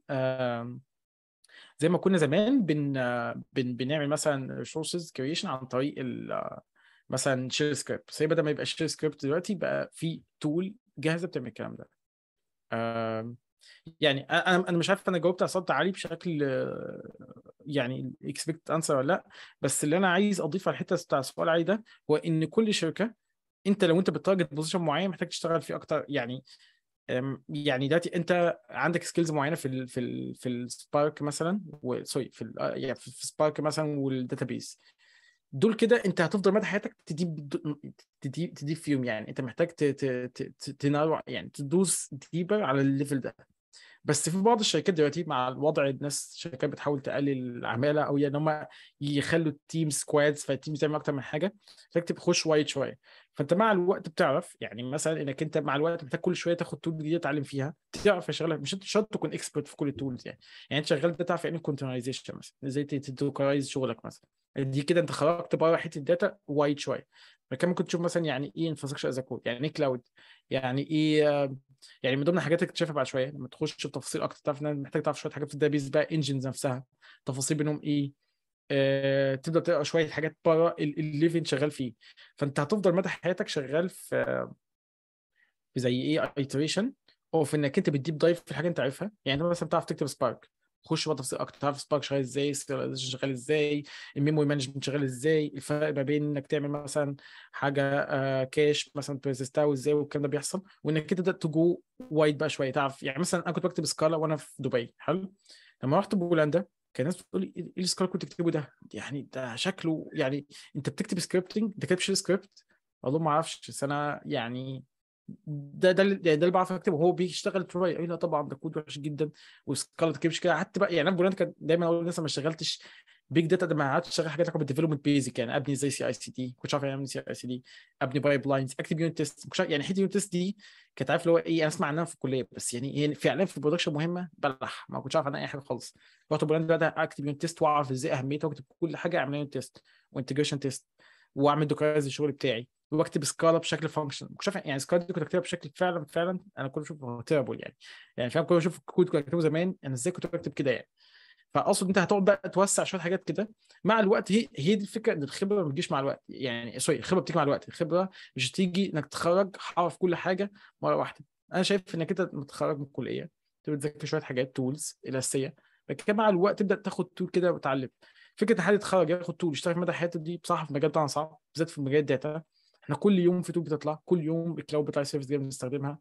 زي ما كنا زمان بن, بن بنعمل مثلا ريسورسز كريشن عن طريق مثلا شير سكريبت بس بدل ما يبقى شير سكريبت دلوقتي بقى في تول جاهزه بتعمل الكلام ده يعني انا انا مش عارف انا جاوبت على صوت علي بشكل يعني اكسبكت انسر ولا لا بس اللي انا عايز اضيف على الحته بتاع السؤال علي ده هو ان كل شركه انت لو انت بتارجت بوزيشن معين محتاج تشتغل فيه اكتر يعني يعني دلوقتي انت عندك سكيلز معينه في ال في ال في السبارك مثلا سوري في ال يعني في سبارك مثلا والداتابيز دول كده انت هتفضل مدى حياتك تديب تديب تديب فيهم يعني انت محتاج تنوع يعني تدوس ديبر على الليفل ده بس في بعض الشركات دلوقتي مع الوضع الناس الشركات بتحاول تقلل العماله او يعني هم يخلوا التيم سكوادز فالتيم تعمل اكتر من حاجه فتكتب خش وايد شويه فانت مع الوقت بتعرف يعني مثلا انك انت مع الوقت محتاج كل شويه تاخد تول جديده تتعلم فيها تعرف شغلها مش انت شرط تكون اكسبرت في كل التولز يعني يعني انت شغال ده تعرف يعني كونتينرايزيشن مثلا ازاي تدوكرايز شغلك مثلا دي كده انت خرجت بره حته الداتا وايد شويه فكان ممكن تشوف مثلا يعني ايه انفراستراكشر از كود يعني ايه كلاود يعني ايه يعني من ضمن الحاجات اللي اكتشفها بعد شويه لما تخش في تفاصيل اكتر تعرف ان محتاج تعرف شويه حاجات في الداتابيز بقى انجنز نفسها تفاصيل بينهم ايه آه، تبدا تقرا شويه حاجات بره الليفنج شغال فيه فانت هتفضل مدى حياتك شغال في في زي ايه ايتريشن او في انك انت بتديب دايف في الحاجه انت عارفها يعني انت مثلا بتعرف تكتب سبارك خش بقى تفاصيل اكتر تعرف سبارك شغال ازاي السيرياليزيشن شغال ازاي الميموري مانجمنت شغال ازاي الفرق ما بين انك تعمل مثلا حاجه آه كاش مثلا تريزستها ازاي والكلام ده بيحصل وانك انت تبدا تجو وايد بقى شويه تعرف يعني مثلا انا كنت بكتب سكالا وانا في دبي حلو لما رحت بولندا كان الناس بتقول لي ايه السكالا كنت تكتبه ده يعني ده شكله يعني انت بتكتب سكريبتنج انت كاتب سكريبت اقول ما اعرفش بس انا يعني ده ده ده اللي بعرف اكتبه هو بيشتغل تراي اي لا طبعا ده كود وحش جدا وسكالا تكتبش كده قعدت بقى يعني انا بولندا كان دايما اقول للناس ما اشتغلتش بيج داتا ده ما قعدتش اشتغل حاجات لها بالديفلوبمنت بيزك يعني ابني زي سي اي سي تي كنتش عارف يعني اعمل سي اي سي دي ابني بايب لاينز اكتب يونت تيست يعني حته يونت تيست دي كنت عارف اللي هو ايه انا اسمع عنها في الكليه بس يعني هي فعلا في البرودكشن مهمه بلح ما كنتش عارف عنها اي حاجه خالص رحت بولندا بقى اكتب يونت تيست واعرف ازاي اهميتها واكتب كل حاجه اعمل يونت تيست وانتجريشن تيست واعمل دوكرايز الشغل بتاعي واكتب سكالا بشكل فانكشن مش عارف يعني سكالا دي كنت اكتبها بشكل فعلا فعلا انا كنت بشوفه تيربل يعني يعني فاهم كنت بشوف الكود كنت اكتبه زمان انا ازاي كنت بكتب كده يعني فاقصد انت هتقعد بقى توسع شويه حاجات كده مع الوقت هي هي دي الفكره ان الخبره ما بتجيش مع الوقت يعني سوري الخبره بتيجي مع الوقت الخبره مش هتيجي انك تتخرج حافظ كل حاجه مره واحده انا شايف انك انت متخرج من الكليه تبدا تذاكر شويه حاجات تولز الاساسيه بعد كده مع الوقت تبدا تاخد تول كده وتتعلم فكره ان حد يتخرج ياخد تول يشتغل في مدى حياته دي بصراحه في المجال بتاعنا صعب بالذات في مجال الداتا احنا كل يوم في تول بتطلع كل يوم الكلاود بتاع السيرفيس دي بنستخدمها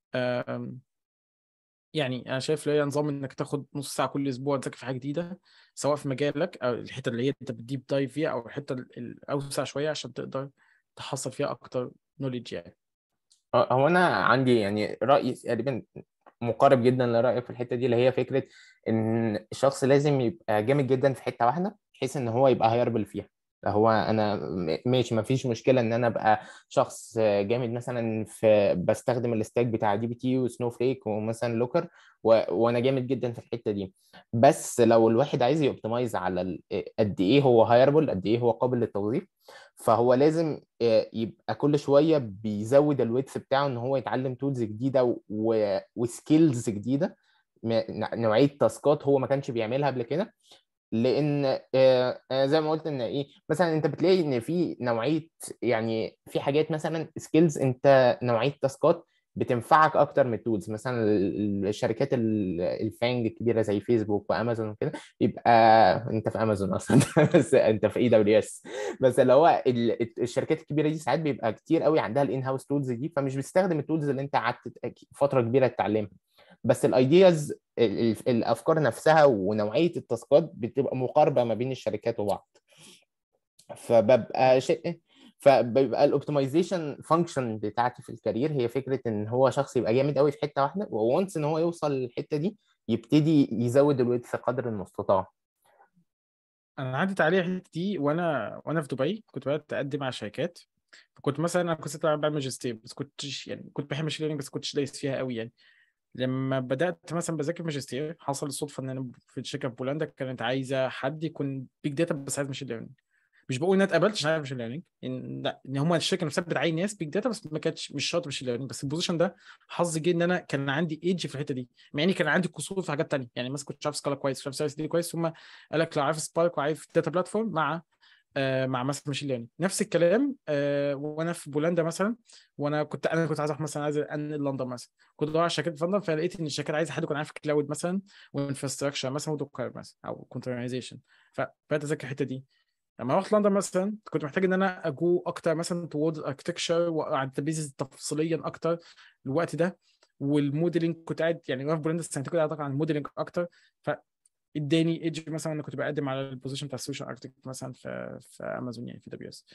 يعني انا شايف ليا نظام انك تاخد نص ساعه كل اسبوع تذاكر في حاجه جديده سواء في مجالك او الحته اللي هي انت بتديب دايف فيها او الحته الاوسع شويه عشان تقدر تحصل فيها اكتر نوليدج يعني هو انا عندي يعني راي تقريبا مقارب جدا لرايك في الحته دي اللي هي فكره ان الشخص لازم يبقى جامد جدا في حته واحده بحيث ان هو يبقى هيربل فيها هو انا ماشي ما فيش مشكله ان انا ابقى شخص جامد مثلا في بستخدم الستاك بتاع دي بي تي وسنو فليك ومثلا لوكر و... وانا جامد جدا في الحته دي بس لو الواحد عايز يوبتمايز على ال... قد ايه هو هايربل قد ايه هو قابل للتوظيف فهو لازم يبقى كل شويه بيزود الويتس بتاعه ان هو يتعلم تولز جديده و... وسكيلز جديده نوعيه تاسكات هو ما كانش بيعملها قبل كده لان زي ما قلت ان ايه مثلا انت بتلاقي ان في نوعيه يعني في حاجات مثلا سكيلز انت نوعيه تاسكات بتنفعك اكتر من التولز مثلا الشركات الفانج الكبيره زي فيسبوك وامازون وكده يبقى انت في امازون اصلا بس انت في اي دبليو اس بس اللي هو الشركات الكبيره دي ساعات بيبقى كتير قوي عندها الان هاوس تولز دي فمش بتستخدم التولز اللي انت قعدت فتره كبيره تتعلمها بس الايدياز الافكار نفسها ونوعيه التاسكات بتبقى مقاربه ما بين الشركات وبعض فببقى شيء فبيبقى الاوبتمايزيشن فانكشن بتاعتي في الكارير هي فكره ان هو شخص يبقى جامد قوي في حته واحده وونس ان هو يوصل للحته دي يبتدي يزود الويتس قدر المستطاع انا عدت عليها الحته دي وانا وانا في دبي كنت بدات اقدم على شركات فكنت مثلا انا كنت بعمل ماجستير بس كنتش يعني كنت بحب ماشين ليرنينج بس كنتش دايس فيها قوي يعني لما بدات مثلا بذاكر ماجستير حصل الصدفه ان انا في الشركه في بولندا كانت عايزه حد يكون بيج داتا بس عايز ماشين ليرنينج مش بقول ان انا اتقبلت عشان عارف ماشين ليرنينج ان لا ان هم الشركه نفسها بتعين ناس بيج داتا بس ما كانتش مش شرط ماشين ليرنينج بس البوزيشن ده حظي جه ان انا كان عندي ايدج في الحته دي مع اني كان عندي قصور في حاجات ثانيه يعني مثلا كنت عارف سكالا كويس مش عارف دي كويس هم قال لك لو عارف سبارك وعارف داتا بلاتفورم مع آه مع مثلا ماشين ليرنينج نفس الكلام آه وانا في بولندا مثلا وانا كنت انا كنت عايز اروح مثلا عايز انقل لندن مثلا كنت بدور على شركات في لندن فلقيت ان الشركات عايزه حد يكون عارف كلاود مثلا وانفراستراكشر مثلا ودوكر مثلا او كونتينرايزيشن فبدات اذاكر الحته دي لما رحت لندن مثلا كنت محتاج ان انا اجو اكتر مثلا توورد اركتكشر وعن البيزنس تفصيليا اكتر الوقت ده والموديلنج كنت قاعد يعني وانا في بولندا سنتين كنت قاعد عن الموديلنج اكتر ف اداني ايدج مثلا انا كنت بقدم على البوزيشن بتاع السوليوشن اركتكت مثلا في في امازون يعني في دبليو اس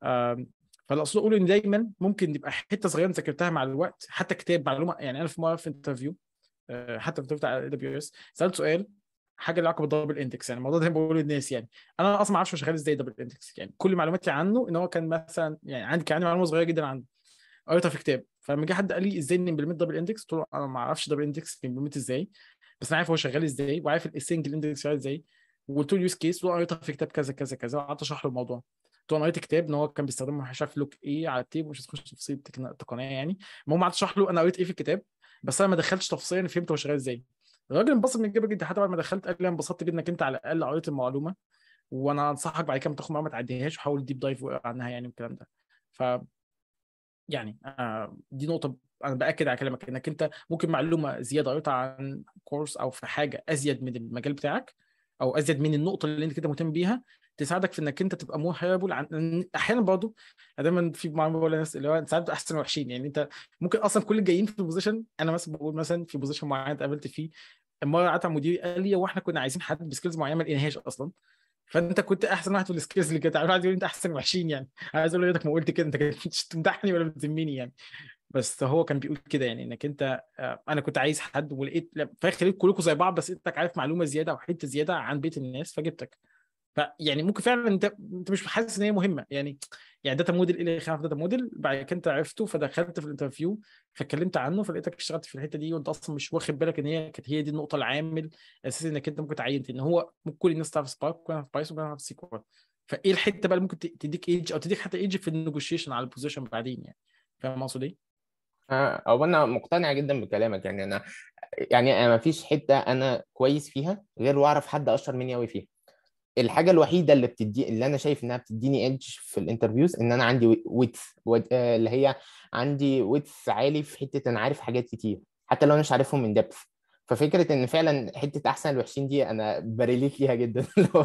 فاللي اقصد اقول ان دايما ممكن يبقى حته صغيره ذاكرتها مع الوقت حتى كتاب معلومه يعني انا في مره في انترفيو حتى في بتاع اي دبليو اس سالت سؤال حاجه لها علاقه بالدبل اندكس يعني الموضوع ده بقول للناس يعني انا اصلا ما اعرفش هو شغال ازاي دبل اندكس يعني كل معلوماتي عنه ان هو كان مثلا يعني عندي كان عندي معلومه صغيره جدا عنه قريتها في كتاب فلما جه حد قال لي ازاي نمبلمنت دبل اندكس قلت له انا ما اعرفش دبل اندكس بيمبلمنت ازاي بس انا عارف هو شغال ازاي وعارف السنجل اندكس شغال ازاي وقلت له اليوز كيس قريتها في كتاب كذا كذا كذا وقعدت اشرح له الموضوع قلت له انا قريت كتاب ان هو كان بيستخدم مش عارف لوك ايه على التيب مش هتخش في تفاصيل تقنيه يعني المهم قعدت اشرح له انا قريت ايه في الكتاب بس انا ما دخلتش تفصيلا فهمت هو شغال ازاي الراجل انبسط من الجبهه جدا حتى بعد ما دخلت قال لي انا انبسطت جدا انك انت على الاقل قريت المعلومه وانا انصحك بعد كده تاخد معلومه ما تعديهاش وحاول ديب دايف عنها يعني والكلام ده ف يعني آه دي نقطه انا باكد على كلامك انك انت ممكن معلومه زياده قريتها عن كورس او في حاجه ازيد من المجال بتاعك او ازيد من النقطه اللي انت كده مهتم بيها تساعدك في انك انت تبقى مور هيربل عن احيانا برضه دايما في معلومه بقول للناس اللي هو انت ساعات احسن وحشين يعني انت ممكن اصلا كل الجايين في البوزيشن انا مثلا بقول مثلا في بوزيشن معين اتقابلت فيه مره قعدت مع مديري قال لي هو احنا كنا عايزين حد بسكيلز معينه ما لقيناهاش اصلا فانت كنت احسن واحد في السكيلز اللي كانت عايز يقول انت احسن وحشين يعني عايز اقول له ما قلت كده انت كنت بتمدحني ولا بتذمني يعني بس هو كان بيقول كده يعني انك انت انا كنت عايز حد ولقيت في الاخر كلكم زي بعض بس انت عارف معلومه زياده او حته زياده عن بيت الناس فجبتك فيعني ممكن فعلا انت انت مش حاسس ان هي مهمه يعني يعني داتا موديل ايه اللي يخاف داتا موديل بعد كده انت عرفته فدخلت في الانترفيو فاتكلمت عنه فلقيتك اشتغلت في الحته دي وانت اصلا مش واخد بالك ان هي كانت هي دي النقطه العامل الاساسي انك انت ممكن تعين ان هو ممكن كل الناس تعرف سبارك وكل تعرف بايثون وكل تعرف سيكوال فايه الحته بقى اللي ممكن تديك ايدج او تديك حتى ايدج في النيجوشيشن على البوزيشن بعدين يعني فاهم اقصد ايه؟ او انا مقتنع جدا بكلامك يعني انا يعني ما فيش حته انا كويس فيها غير واعرف حد اشطر مني قوي فيها الحاجه الوحيده اللي بتدي اللي انا شايف انها بتديني ايدج في الانترفيوز ان انا عندي ويتس اللي هي عندي ويتس عالي في حته انا عارف حاجات كتير حتى لو انا مش عارفهم من دبث ففكره ان فعلا حته احسن الوحشين دي انا بريليت ليها جدا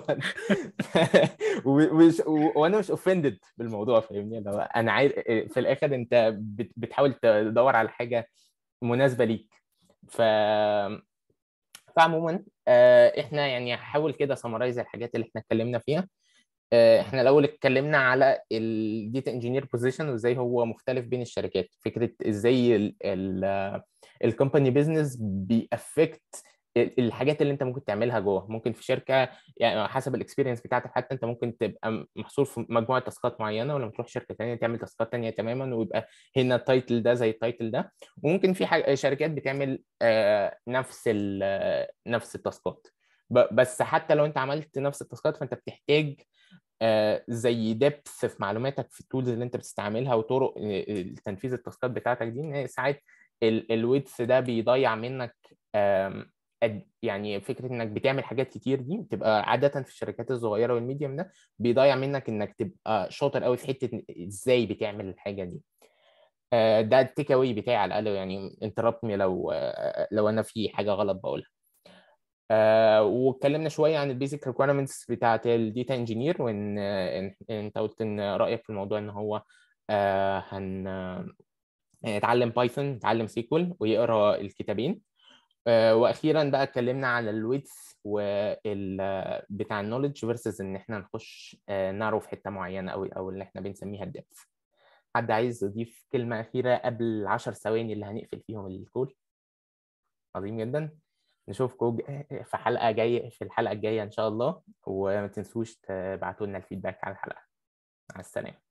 وانا مش اوفندد بالموضوع فاهمني لو انا عايز في الاخر انت بتحاول تدور على حاجه مناسبه ليك ف فعموما احنا يعني هحاول كده سمرايز الحاجات اللي احنا اتكلمنا فيها احنا الاول اتكلمنا على الديتا انجينير بوزيشن وازاي هو مختلف بين الشركات فكره ازاي الكومباني بزنس بيأفكت الحاجات اللي انت ممكن تعملها جوه ممكن في شركه يعني حسب الاكسبيرينس بتاعتك حتى انت ممكن تبقى محصور في مجموعه تاسكات معينه ولما تروح شركه ثانيه تعمل تاسكات ثانيه تماما ويبقى هنا التايتل ده زي التايتل ده وممكن في حاجة شركات بتعمل نفس نفس التاسكات بس حتى لو انت عملت نفس التاسكات فانت بتحتاج زي دبث في معلوماتك في التولز اللي انت بتستعملها وطرق تنفيذ التاسكات بتاعتك دي ساعات الويتس ده بيضيع منك يعني فكره انك بتعمل حاجات كتير دي بتبقى عاده في الشركات الصغيره والميديوم ده بيضيع منك انك تبقى شاطر قوي في حته ازاي بتعمل الحاجه دي ده التيك اواي بتاعي على الاقل يعني انتربت مي لو لو انا في حاجه غلط بقولها واتكلمنا شويه عن البيزك ريكويرمنتس بتاعه الديتا انجينير وان انت قلت ان رايك في الموضوع ان هو هن يتعلم بايثون يتعلم سيكوال ويقرا الكتابين واخيرا بقى اتكلمنا على الويتس وال بتاع النولج فيرسز ان احنا نخش نعرف في حته معينه قوي او اللي احنا بنسميها الدبث حد عايز يضيف كلمه اخيره قبل العشر ثواني اللي هنقفل فيهم الكول عظيم جدا نشوفكم في حلقه جايه في الحلقه الجايه ان شاء الله وما تنسوش تبعتوا لنا الفيدباك على الحلقه مع السلامه